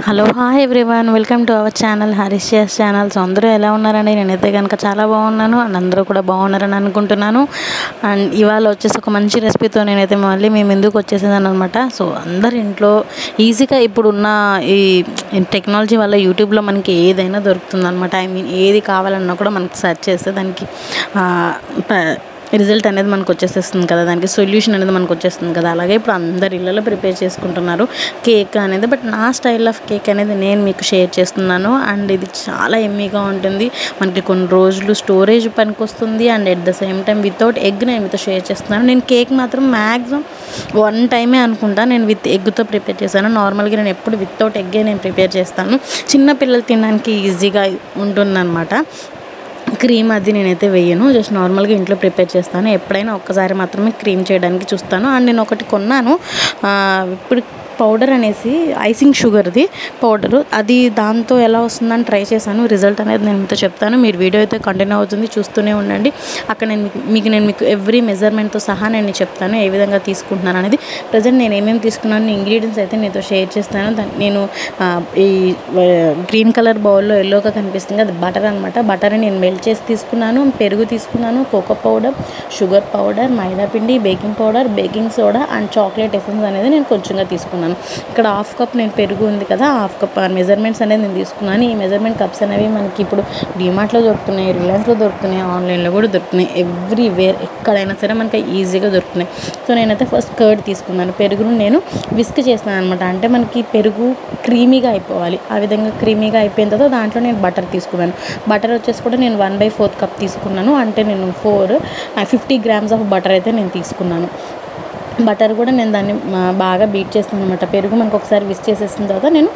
Hello hi everyone welcome to our channel Harish S channel so అందరూ ఎలా ఉన్నారండి నేనైతే కనుక చాలా బాగున్నాను అండ్ అందరూ కూడా బాగున్నారని అనుకుంటున్నాను అండ్ ఇవాళ వచ్చేసి ఒక మంచి రెసిపీతో నేనైతే మళ్ళీ మేము ఎందుకు వచ్చేసిందని అనమాట సో అందరి ఇంట్లో ఈజీగా ఇప్పుడున్న ఈ టెక్నాలజీ వల్ల యూట్యూబ్లో మనకి ఏదైనా దొరుకుతుంది అనమాట ఐ మీన్ ఏది కావాలన్నా కూడా మనకి సెర్చ్ చేస్తే దానికి ఆ, ప- రిజల్ట్ అనేది మనకు వచ్చేసేస్తుంది కదా దానికి సొల్యూషన్ అనేది మనకు వచ్చేస్తుంది కదా అలాగే ఇప్పుడు అందరి ఇళ్ళలో ప్రిపేర్ చేసుకుంటున్నారు కేక్ అనేది బట్ నా స్టైల్ ఆఫ్ కేక్ అనేది నేను మీకు షేర్ చేస్తున్నాను అండ్ ఇది చాలా ఎమ్మీగా ఉంటుంది మనకి కొన్ని రోజులు స్టోరేజ్ పనికి వస్తుంది and at the same time without egg నేను మీతో షేర్ చేస్తున్నాను నేను కేక్ మాత్రం మ్యాక్సిమం వన్ టైమే అనుకుంటా నేను విత్ ఎగ్తో ప్రిపేర్ చేశాను నార్మల్గా నేను ఎప్పుడు వితౌట్ ఎగ్గే నేను ప్రిపేర్ చేస్తాను చిన్న పిల్లలు తినడానికి ఈజీగా ఉంటుందన్నమాట క్రీమ్ అది నేనైతే వేయను జస్ట్ నార్మల్గా ఇంట్లో ప్రిపేర్ చేస్తాను ఎప్పుడైనా ఒక్కసారి మాత్రమే క్రీమ్ చేయడానికి చూస్తాను అండ్ నేను ఒకటి కొన్నాను ఆ, ఇప్పుడు పౌడర్ అనేసి ఐసింగ్ షుగర్ది పౌడరు అది దాంతో ఎలా వస్తుందని ట్రై చేశాను రిజల్ట్ అనేది నేను మీతో చెప్తాను మీరు వీడియో అయితే కంటిన్యూ అవుతుంది చూస్తూనే ఉండండి అక్కడ నేను మీకు- మీకు నేను మీకు ఎవ్రీ మెజర్మెంట్తో సహా నేను చెప్తాను ఏ విధంగా తీసుకుంటున్నాను అనేది ప్రజెంట్ నేను ఏమేమి తీసుకున్నాను ఇంగ్రీడియంట్స్ అయితే నీతో షేర్ చేస్తాను దాన్ని నేను ఆ, ఈ గ్రీన్ కలర్ బౌల్లో ఎల్లోగా కనిపిస్తుంది అది బటర్ అనమాట బటర్ నేను మెల్ట్ చేసి తీసుకున్నాను పెరుగు తీసుకున్నాను కోకో పౌడర్ షుగర్ పౌడర్ మైదా పిండి baking powder baking soda and chocolate essence అనేది నేను కొంచెంగా తీసుకున్నాను ఇక్కడ హాఫ్ కప్ నేను పెరుగు ఉంది కదా హాఫ్ కప్ మెజర్మెంట్స్ అనేది నేను తీసుకున్నాను ఈ మెజర్మెంట్ కప్స్ అనేవి మనకి ఇప్పుడు డిమార్ట్లో దొరుకుతున్నాయి రిలయన్స్లో దొరుకుతున్నాయి ఆన్లైన్లో కూడా దొరుకుతున్నాయి ఎవ్రీవేర్ ఎక్కడైనా సరే మనకి ఈజీగా దొరుకుతున్నాయి సో నేనైతే ఫస్ట్ కర్డ్ తీసుకున్నాను పెరుగును నేను విస్క్ చేస్తున్నాను అనమాట అంటే మనకి పెరుగు క్రీమీగా అయిపోవాలి ఆ విధంగా క్రీమీగా అయిపోయిన తర్వాత దాంట్లో నేను బటర్ తీసుకున్నాను బటర్ వచ్చేసి కూడా నేను వన్ బై ఫోర్త్ కప్ తీసుకున్నాను అంటే నేను four fifty grams of butter అయితే నేను తీసుకున్నాను బటర్ కూడా నేను దాన్ని ఆ, బాగా బీట్ చేస్తాను అనమాట పెరుగు మనకు ఒకసారి విస్ చేసేసిన తర్వాత నేను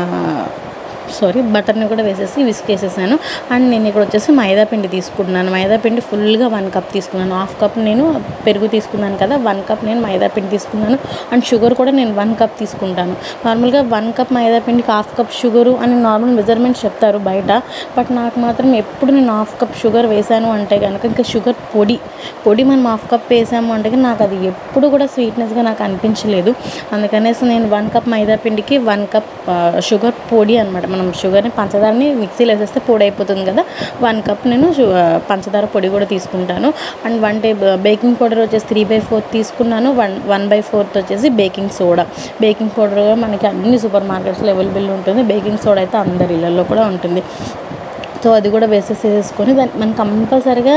సారీ బటర్ని కూడా వేసేసి విస్క్ వేసేసాను అండ్ నేను ఇక్కడ వచ్చేసి మైదా పిండి తీసుకుంటున్నాను మైదా పిండి ఫుల్గా వన్ కప్ తీసుకున్నాను హాఫ్ కప్ నేను పెరుగు తీసుకున్నాను కదా వన్ కప్ నేను మైదా పిండి తీసుకున్నాను అండ్ షుగర్ కూడా నేను వన్ కప్ తీసుకుంటాను నార్మల్గా వన్ కప్ మైదా పిండికి హాఫ్ కప్ షుగరు అని నార్మల్ మెజర్మెంట్స్ చెప్తారు బయట బట్ నాకు మాత్రం ఎప్పుడు నేను హాఫ్ కప్ షుగర్ వేసాను అంటే కనుక ఇంకా షుగర్ పొడి పొడి మనం హాఫ్ కప్ వేసాము అంటే కనుక నాకు అది ఎప్పుడు కూడా స్వీట్నెస్గా నాకు అనిపించలేదు అందుకనేసి నేను వన్ కప్ మైదా పిండికి వన్ కప్ షుగర్ పొడి అనమాట మనం షుగర్ని పంచదారని మిక్సీలో వేసేస్తే పొడి అయిపోతుంది కదా వన్ కప్ నేను షు- ఆ, పంచదార పొడి కూడా తీసుకుంటాను and one table baking powder వచ్చేసి త్రీ బై ఫోర్త్ తీసుకున్నాను వన్ వన్ బై ఫోర్త్ వచ్చేసి బేకింగ్ సోడా బేకింగ్ పౌడర్ మనకి అన్ని సూపర్ మార్కెట్స్లో అవైలబుల్ ఉంటుంది బేకింగ్ సోడా అయితే అందరి ఇళ్ళల్లో కూడా ఉంటుంది సో అది కూడా వేసేసేసుకొని దాన్ని మనం కంపల్సరిగా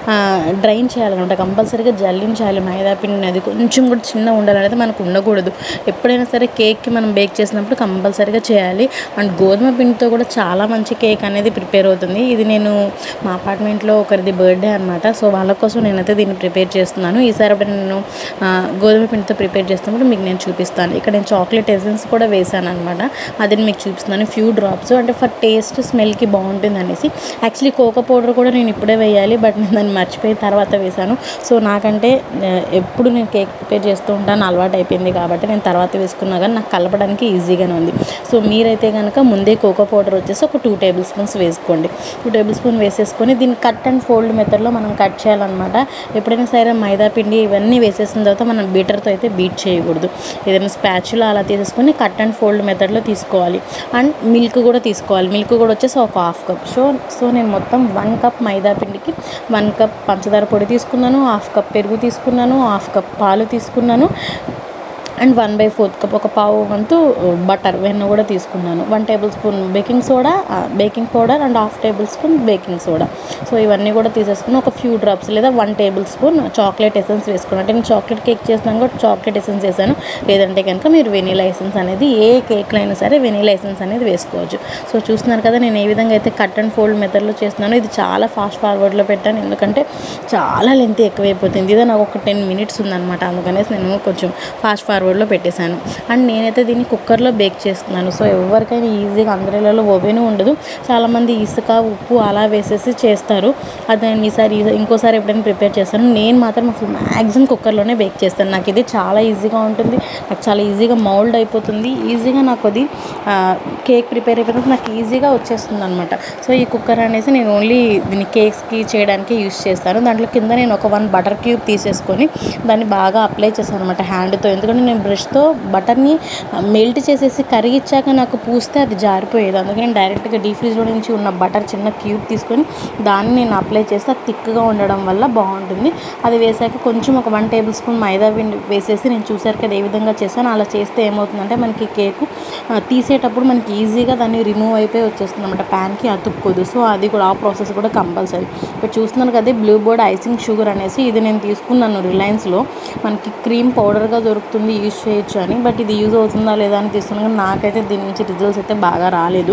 డ్రైన్ చేయాలన్నమాట కంపల్సరీగా జల్లించాలి మైదా పిండిని అది కొంచెం కూడా చిన్న ఉండాలనేది మనకు ఉండకూడదు ఎప్పుడైనా సరే కేక్కి మనం బేక్ చేసినప్పుడు కంపల్సరీగా చేయాలి అండ్ గోధుమ పిండితో కూడా చాలా మంచి కేక్ అనేది ప్రిపేర్ అవుతుంది ఇది నేను మా అపార్ట్మెంట్లో ఒకరిది బర్త్డే అనమాట సో వాళ్ళ కోసం నేనైతే దీన్ని ప్రిపేర్ చేస్తున్నాను ఈసారి అప్పుడు నేను ఆ, గోధుమ పిండితో ప్రిపేర్ చేస్తున్నప్పుడు మీకు నేను చూపిస్తాను ఇక్కడ నేను చాక్లెట్ ఎసెన్స్ కూడా వేసాను అనమాట అది నేను మీకు చూపిస్తున్నాను ఫ్యూ డ్రాప్స్ అంటే ఫర్ టేస్ట్ స్మెల్కి బాగుంటుంది అనేసి యాక్చువల్లీ కోకో పౌడర్ కూడా నేను ఇప్పుడే వేయాలి బట్ నేను దాన్ని మర్చిపోయి తర్వాత వేశాను సో నాకంటే ఆ, ఎప్పుడు నేను కేక్ ప్రిపేర్ చేస్తూ ఉంటాను అలవాటు అయిపోయింది కాబట్టి నేను తర్వాత వేసుకున్నా కానీ నాకు కలపడానికి ఈజీగానే ఉంది సో మీరైతే కనుక ముందే కోకో పౌడర్ వచ్చేసి ఒక టూ టేబుల్ స్పూన్స్ వేసుకోండి టూ టేబుల్ స్పూన్ వేసేసుకొని దీన్ని కట్ అండ్ ఫోల్డ్ మెథడ్లో మనం కట్ చేయాలన్నమాట ఎప్పుడైనా సరే మైదా పిండి ఇవన్నీ వేసేసిన తర్వాత మనం బీటర్తో అయితే బీట్ చేయకూడదు ఏదైనా స్పాచులా అలా తీసేసుకొని కట్ అండ్ ఫోల్డ్ మెథడ్లో తీసుకోవాలి అండ్ మిల్క్ కూడా తీసుకోవాలి మిల్క్ కూడా వచ్చేసి ఒక హాఫ్ కప్ సో సో నేను మొత్తం వన్ కప్ మైదా పిండికి వన్ కప్ పంచదార పొడి తీసుకున్నాను హాఫ్ కప్ పెరుగు తీసుకున్నాను హాఫ్ కప్ పాలు తీసుకున్నాను and one by fourth cup ఒక పావు వంతు బటర్ వెన్న కూడా తీసుకున్నాను one tablespoon baking soda baking powder and half tablespoon baking soda so ఇవన్నీ కూడా తీసేసుకుని ఒక ఫ్యూ డ్రాప్స్ లేదా one tablespoon chocolate essence వేసుకున్నాను అంటే నేను చాక్లెట్ కేక్ చేస్తున్నాను కూడా చాక్లెట్ ఎసెన్స్ వేసాను లేదంటే కనుక మీరు వెనీలా ఎసెన్స్ అనేది ఏ కేక్లో అయినా సరే వెనీలా ఎసెన్స్ అనేది వేసుకోవచ్చు సో చూస్తున్నారు కదా నేను ఏ విధంగా అయితే కట్ అండ్ ఫోల్డ్ మెథడ్లో చేస్తున్నాను ఇది చాలా ఫాస్ట్ ఫార్వర్డ్లో పెట్టాను ఎందుకంటే చాలా లెంత్ ఎక్కువైపోతుంది ఇదే నాకు ఒక టెన్ మినిట్స్ ఉందన్నమాట అందుకనేసి నేను కొంచెం ఫాస్ట్ ఫార్వర్డ్లో పెట్టేశాను అండ్ నేనైతే దీన్ని కుక్కర్లో బేక్ చేస్తున్నాను సో ఎవరికైనా ఈజీగా అందరిలో ఓవెన్ ఉండదు చాలామంది ఇసుక ఉప్పు అలా వేసేసి చేస్తారు అది నేను ఈసారి ఈ- ఇంకోసారి ఎప్పుడైనా ప్రిపేర్ చేస్తాను నేను మాత్రం అసలు మ్యాక్సిమం కుక్కర్లోనే బేక్ చేస్తాను నాకు ఇది చాలా ఈజీగా ఉంటుంది నాకు చాలా ఈజీగా మౌల్డ్ అయిపోతుంది ఈజీగా నాకు అది ఆ, కేక్ ప్రిపేర్ అయిపోయిన తర్వాత నాకు ఈజీగా వచ్చేస్తుంది అనమాట సో ఈ కుక్కర్ అనేసి నేను ఓన్లీ దీన్ని కేక్స్కి చేయడానికి యూస్ చేస్తాను దాంట్లో కింద నేను ఒక వన్ బటర్ క్యూబ్ తీసేసుకొని దాన్ని బాగా అప్లై చేశాను అనమాట హ్యాండ్తో ఎందుకంటే నేను నేను బ్రష్తో బటర్ని మెల్ట్ చేసేసి కరిగిచ్చాక నాకు పూస్తే అది జారిపోయేది అందుకే నేను డైరెక్ట్గా డీ ఫ్రిడ్జ్లో నుంచి ఉన్న బటర్ చిన్న క్యూబ్ తీసుకొని దాన్ని నేను అప్లై చేస్తే అది థిక్గా ఉండడం వల్ల బాగుంటుంది అది వేసాక కొంచెం ఒక వన్ టేబుల్ స్పూన్ మైదా పిండి వేసేసి నేను చూసారు కదా ఏ విధంగా చేశాను అలా చేస్తే ఏమవుతుందంటే మనకి కేకు ఆ, తీసేటప్పుడు మనకి ఈజీగా దాన్ని రిమూవ్ అయిపోయి వచ్చేస్తుంది అనమాట ప్యాన్కి అతుక్కోదు సో అది కూడా ఆ ప్రాసెస్ కూడా కంపల్సరీ ఇప్పుడు చూస్తున్నాను కదా బ్లూ బోర్డ్ ఐసింగ్ షుగర్ అనేసి ఇది నేను తీసుకున్నాను రిలయన్స్లో మనకి క్రీమ్ పౌడర్గా దొరుకుతుంది యూజ్ చేయొచ్చు అని బట్ ఇది యూజ్ అవుతుందా లేదా అని తీసుకున్నాను కానీ నాకైతే దీని నుంచి రిజల్ట్స్ అయితే బాగా రాలేదు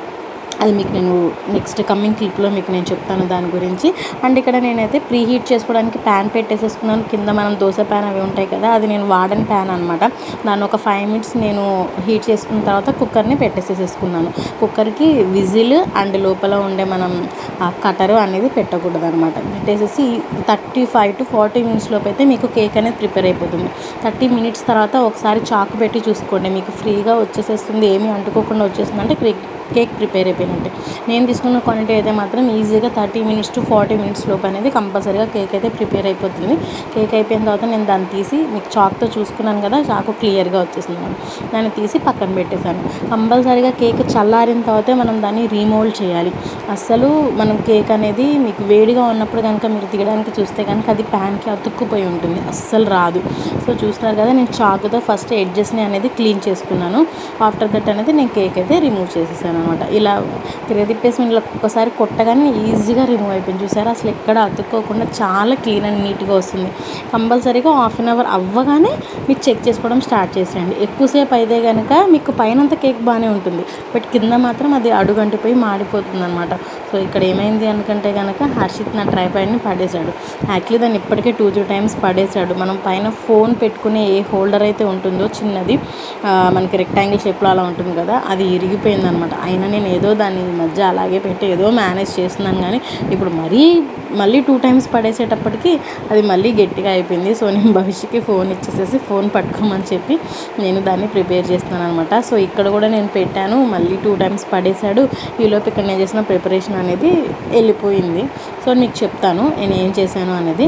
అది మీకు నేను నెక్స్ట్ కమింగ్ క్లిప్లో మీకు నేను చెప్తాను దాని గురించి అండ్ ఇక్కడ నేనైతే ప్రీ హీట్ చేసుకోవడానికి ప్యాన్ పెట్టేసేసుకున్నాను కింద మనం దోశ ప్యాన్ అవి ఉంటాయి కదా అది నేను వాడని ప్యాన్ అనమాట దాన్ని ఒక ఫైవ్ మినిట్స్ నేను హీట్ చేసుకున్న తర్వాత కుక్కర్ని పెట్టేసేసుకున్నాను కుక్కర్కి విజిల్ అండ్ లోపల ఉండే మనం కటరు అనేది పెట్టకూడదు అనమాట పెట్టేసేసి thirty five to forty minutes లోపు అయితే మీకు కేక్ అనేది ప్రిపేర్ అయిపోతుంది థర్టీ మినిట్స్ తర్వాత ఒకసారి చాకు పెట్టి చూసుకోండి మీకు ఫ్రీగా వచ్చేసేస్తుంది ఏమీ అంటుకోకుండా వచ్చేస్తుంది అంటే కేక్ కేక్ ప్రిపేర్ అయిపోయినట్టే నేను తీసుకున్న క్వాంటిటీ అయితే మాత్రం ఈజీగా thirty minutes to forty minutes లోపు అనేది కంపల్సరీగా కేక్ అయితే ప్రిపేర్ అయిపోతుంది కేక్ అయిపోయిన తర్వాత నేను దాన్ని తీసి మీకు చాక్తో చూసుకున్నాను కదా చాకు క్లియర్గా వచ్చేసింది అన్నమాట. దాన్ని తీసి పక్కన పెట్టేశాను కంపల్సరీగా కేక్ చల్లారిన తర్వాతే మనం దాన్ని రీమోల్డ్ చేయాలి అస్సలు మనం కేక్ అనేది మీకు వేడిగా ఉన్నప్పుడు కనుక మీరు తీయడానికి చూస్తే కనుక అది ప్యాన్కి అతుక్కుపోయి ఉంటుంది అస్సలు రాదు సో చూస్తున్నారు కదా నేను చాకుతో ఫస్ట్ ఎడ్జెస్ని అనేది క్లీన్ చేసుకున్నాను ఆఫ్టర్ దట్ అనేది నేను కేక్ అయితే రిమూవ్ చేసేసాను అనమాట ఇలా తిరగతిప్పేసి ఇలా ఒక్కసారి కొట్టగానే ఈజీగా రిమూవ్ అయిపోయింది చూసారా అసలు ఎక్కడ అతుక్కోకుండా చాలా క్లీన్ అండ్ నీట్గా వస్తుంది కంపల్సరీగా హాఫ్ అన్ అవర్ అవ్వగానే మీరు చెక్ చేసుకోవడం స్టార్ట్ చేసేయండి ఎక్కువసేపు అయితే కనుక మీకు పైనంత కేక్ బాగానే ఉంటుంది బట్ కింద మాత్రం అది అడుగంటిపోయి మాడిపోతుంది అనమాట సో ఇక్కడ ఏమైంది అనుకంటే కనుక హర్షిత్ నా ట్రైపాడ్ని పడేశాడు యాక్చువల్లీ దాన్ని ఇప్పటికే టూ త్రీ టైమ్స్ పడేశాడు మనం పైన ఫోన్ పెట్టుకునే ఏ హోల్డర్ అయితే ఉంటుందో చిన్నది ఆ, మనకి రెక్టాంగిల్ షేప్లో అలా ఉంటుంది కదా అది ఇరిగిపోయింది అనమాట అయినా నేను ఏదో దాన్ని ఈ మధ్య అలాగే పెట్టి ఏదో మేనేజ్ చేస్తున్నాను కానీ ఇప్పుడు మరీ మళ్ళీ టూ టైమ్స్ పడేసేటప్పటికి అది మళ్ళీ గట్టిగా అయిపోయింది సో నేను భవిష్యత్కి ఫోన్ ఇచ్చేసేసి ఫోన్ పట్టుకోమని చెప్పి నేను దాన్ని ప్రిపేర్ చేస్తున్నాను అనమాట సో ఇక్కడ కూడా నేను పెట్టాను మళ్ళీ టూ టైమ్స్ పడేశాడు ఈలోపు ఇక్కడ నేను చేసిన ప్రిపరేషన్ అనేది వెళ్ళిపోయింది సో మీకు చెప్తాను నేను ఏం చేశాను అనేది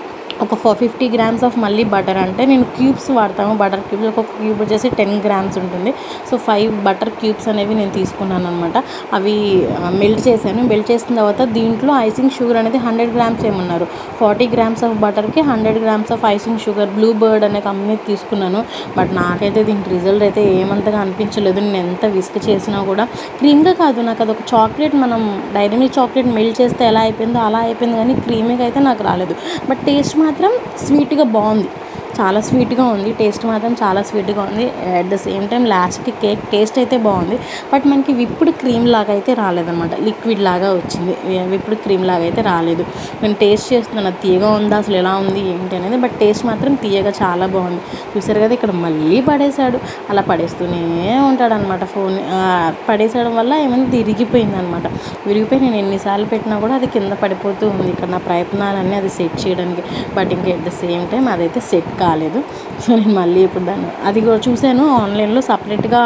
ఒక ఫోర్ ఫిఫ్టీ గ్రామ్స్ ఆఫ్ మళ్ళీ బటర్ అంటే నేను క్యూబ్స్ వాడతాము బటర్ క్యూబ్స్ ఒక క్యూబ్ వచ్చేసి టెన్ గ్రామ్స్ ఉంటుంది సో ఫైవ్ బటర్ క్యూబ్స్ అనేవి నేను తీసుకున్నాను అనమాట అవి మెల్ట్ చేశాను మెల్ట్ చేసిన తర్వాత దీంట్లో ఐసింగ్ షుగర్ అనేది హండ్రెడ్ గ్రామ్స్ ఏమన్నారు ఫార్టీ గ్రామ్స్ ఆఫ్ బటర్కి hundred grams of icing sugar blue bird అనే కంపెనీ తీసుకున్నాను బట్ నాకైతే దీనికి రిజల్ట్ అయితే ఏమంతగా అనిపించలేదు నేను ఎంత విస్క్ చేసినా కూడా క్రీమ్గా కాదు నాకు అదొక చాక్లెట్ మనం డైరీ మిల్క్ చాక్లెట్ మెల్ట్ చేస్తే ఎలా అయిపోయిందో అలా అయిపోయింది కానీ క్రీమీగా అయితే నాకు రాలేదు బట్ టేస్ట్ మాత్రం స్వీట్గా బాగుంది చాలా స్వీట్గా ఉంది టేస్ట్ మాత్రం చాలా స్వీట్గా ఉంది అట్ ద సేమ్ టైం లాస్ట్కి కేక్ టేస్ట్ అయితే బాగుంది బట్ మనకి విప్పుడు క్రీమ్ లాగా అయితే రాలేదన్నమాట లిక్విడ్ లాగా వచ్చింది విప్పుడు క్రీమ్ లాగా అయితే రాలేదు నేను టేస్ట్ చేస్తున్నాను అది తీయగా ఉందా అసలు ఎలా ఉంది ఏంటి అనేది బట్ టేస్ట్ మాత్రం తీయగా చాలా బాగుంది చూసారు కదా ఇక్కడ మళ్ళీ పడేశాడు అలా పడేస్తూనే ఉంటాడనమాట ఫోన్ ఆ, పడేసడం వల్ల ఏమైనా విరిగిపోయింది అనమాట విరిగిపోయి నేను ఎన్నిసార్లు పెట్టినా కూడా అది కింద పడిపోతూ ఉంది ఇక్కడ నా ప్రయత్నాలన్నీ అది సెట్ చేయడానికి బట్ ఇంకా ఎట్ ద సేమ్ టైం అదైతే సెట్ కాలేదు సో నేను మళ్ళీ ఇప్పుడు దాన్ని అది కూడా చూశాను ఆన్లైన్లో సపరేట్గా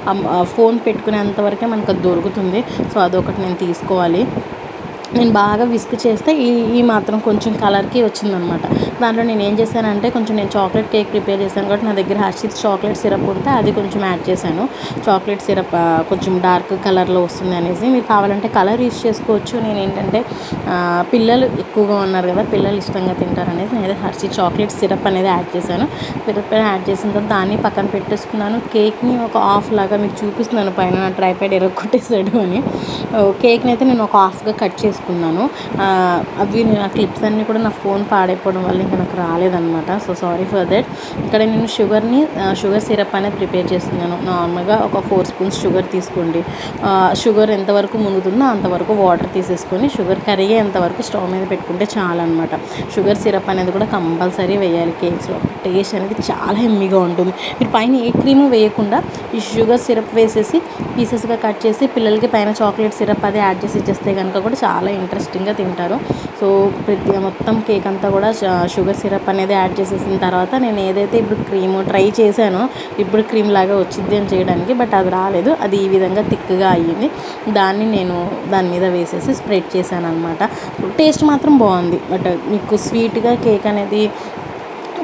ఫోన్ పెట్టుకునేంత వరకే మనకు అది దొరుకుతుంది సో అదొకటి నేను తీసుకోవాలి నేను బాగా విస్క్ చేస్తే ఈ ఈ మాత్రం కొంచెం కలర్కి వచ్చిందనమాట దాంట్లో నేను ఏం చేశానంటే కొంచెం నేను చాక్లెట్ కేక్ ప్రిపేర్ చేశాను కాబట్టి నా దగ్గర హర్షిత్ చాక్లెట్ సిరప్ ఉంటే అది కొంచెం యాడ్ చేశాను చాక్లెట్ సిరప్ ఆ, కొంచెం డార్క్ కలర్లో వస్తుంది అనేసి మీరు కావాలంటే కలర్ యూస్ చేసుకోవచ్చు నేను ఏంటంటే ఆ, పిల్లలు ఎక్కువగా ఉన్నారు కదా పిల్లలు ఇష్టంగా తింటారు అనేది నేను హర్షిత్ చాక్లెట్ సిరప్ అనేది యాడ్ చేశాను సిరప్ యాడ్ చేసిన తర్వాత దాన్ని పక్కన పెట్టేసుకున్నాను కేక్ని ఒక హాఫ్ లాగా మీకు చూపిస్తున్నాను పైన నా ట్రైపాడ్ ఎరగొట్టేసాడు అని ఓ, కేక్ని అయితే నేను ఒక హాఫ్గా కట్ చేసుకున్నాను ఆ, అవి నేను ఆ క్లిప్స్ అన్నీ కూడా నా ఫోన్ పాడైపోవడం వల్ల ఇంకా నాకు రాలేదన్నమాట సో సారీ ఫర్ దట్ ఇక్కడ నేను షుగర్ని షుగర్ సిరప్ అనేది ప్రిపేర్ చేస్తున్నాను నార్మల్గా ఒక ఫోర్ స్పూన్స్ షుగర్ తీసుకోండి ఆ, షుగర్ ఎంతవరకు మునుగుతుందో అంతవరకు వాటర్ తీసేసుకొని షుగర్ కరిగేంత వరకు స్టవ్ మీద పెట్టుకుంటే చాలన్నమాట షుగర్ సిరప్ అనేది కూడా కంపల్సరీ వేయాలి కేక్స్లో టేస్ట్ అనేది చాలా ఎమ్మిగా ఉంటుంది మీరు పైన ఏ క్రీము వేయకుండా ఈ షుగర్ సిరప్ వేసేసి పీసెస్గా కట్ చేసి పిల్లలకి పైన చాక్లెట్ సిరప్ అది యాడ్ చేసి ఇచ్చేస్తే కనుక కూడా చాలా ఇంట్రెస్టింగ్గా తింటారు సో ప్రతి మొత్తం కేక్ అంతా కూడా ష- షుగర్ సిరప్ అనేది యాడ్ చేసేసిన తర్వాత నేను ఏదైతే ఇప్పుడు క్రీమ్ ట్రై చేశానో ఇప్పుడు క్రీమ్ లాగా వచ్చింది అని చేయడానికి బట్ అది రాలేదు అది ఈ విధంగా థిక్గా అయ్యింది దాన్ని నేను దాని మీద వేసేసి స్ప్రెడ్ చేశాను అనమాట టేస్ట్ మాత్రం బాగుంది బట్ మీకు స్వీట్గా కేక్ అనేది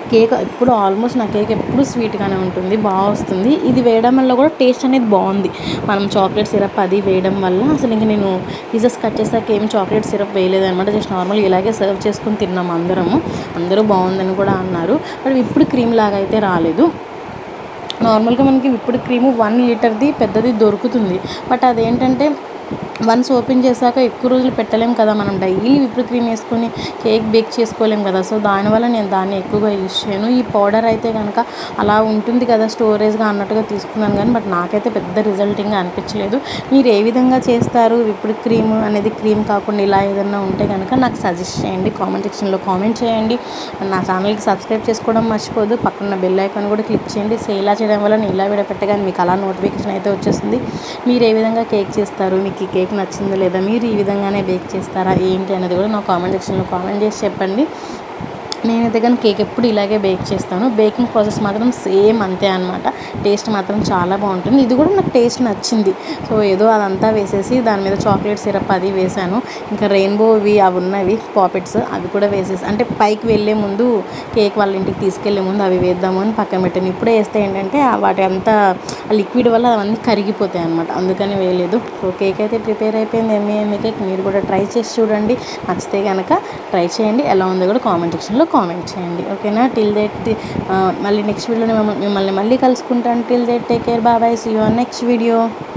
కేక్ ఎప్పుడు ఆల్మోస్ట్ నా కేక్ ఎప్పుడు స్వీట్గానే ఉంటుంది బాగా వస్తుంది ఇది వేయడం వల్ల కూడా టేస్ట్ అనేది బాగుంది మనం చాక్లెట్ సిరప్ అది వేయడం వల్ల అసలు ఇంక నేను పీసెస్ కట్ చేసాక ఏం చాక్లెట్ సిరప్ వేయలేదు అనమాట జస్ట్ నార్మల్ ఇలాగే సర్వ్ చేసుకుని తిన్నాం అందరము అందరూ బాగుందని కూడా అన్నారు బట్ ఇప్పుడు క్రీమ్ లాగా అయితే రాలేదు నార్మల్గా మనకి ఇప్పుడు క్రీము వన్ లీటర్ది పెద్దది దొరుకుతుంది బట్ అదేంటంటే వన్స్ ఓపెన్ చేశాక ఎక్కువ రోజులు పెట్టలేం కదా మనం డైలీ విప్పుడు క్రీమ్ వేసుకొని కేక్ బేక్ చేసుకోలేం కదా సో దానివల్ల నేను దాన్ని ఎక్కువగా యూజ్ చేయను ఈ పౌడర్ అయితే కనుక అలా ఉంటుంది కదా స్టోరేజ్గా అన్నట్టుగా తీసుకున్నాను కానీ బట్ నాకైతే పెద్ద రిజల్టింగ్ అనిపించలేదు మీరు ఏ విధంగా చేస్తారు ఇప్పుడు క్రీమ్ అనేది క్రీమ్ కాకుండా ఇలా ఏదైనా ఉంటే కనుక నాకు సజెస్ట్ చేయండి కామెంట్ సెక్షన్లో కామెంట్ చేయండి నా ఛానల్కి సబ్స్క్రైబ్ చేసుకోవడం మర్చిపోదు పక్కన బెల్ ఐకాన్ కూడా క్లిక్ చేయండి సో ఇలా చేయడం వల్ల నేను ఇలా వీడియో పెట్టగానే మీకు అలా నోటిఫికేషన్ అయితే వచ్చేస్తుంది మీరు ఏ విధంగా కేక్ చేస్తారు మీకు ఈ కేక్ నచ్చిందో లేదా మీరు ఈ విధంగానే బేక్ చేస్తారా ఏంటి అనేది కూడా నా కామెంట్ సెక్షన్లో కామెంట్ చేసి చెప్పండి నేనైతే కానీ కేక్ ఎప్పుడు ఇలాగే బేక్ చేస్తాను బేకింగ్ ప్రాసెస్ మాత్రం సేమ్ అంతే అనమాట టేస్ట్ మాత్రం చాలా బాగుంటుంది ఇది కూడా నాకు టేస్ట్ నచ్చింది సో ఏదో అదంతా వేసేసి దాని మీద చాక్లెట్ సిరప్ అది వేసాను ఇంకా రెయిన్బోవి అవి ఉన్నవి పాపెట్స్ అవి కూడా వేసేసి అంటే పైకి వెళ్ళే ముందు కేక్ వాళ్ళ ఇంటికి తీసుకెళ్లే ముందు అవి వేద్దాము అని పక్కన పెట్టాను ఇప్పుడే వేస్తే ఏంటంటే ఆ వాటి అంతా ఆ లిక్విడ్ వల్ల అవన్నీ కరిగిపోతాయి అనమాట అందుకని వేయలేదు సో కేక్ అయితే ప్రిపేర్ అయిపోయింది ఎమ్మె ఎమ్మె కేక్ మీరు కూడా ట్రై చేసి చూడండి నచ్చితే కనుక ట్రై చేయండి ఎలా ఉందో కూడా కామెంట్ సెక్షన్లో కామెంట్ చేయండి ఓకేనా టిల్ దట్ మళ్ళీ నెక్స్ట్ వీడియోలో మిమ్మల్ని మళ్ళీ కలుసుకుంటాను till that take care bye bye see you next video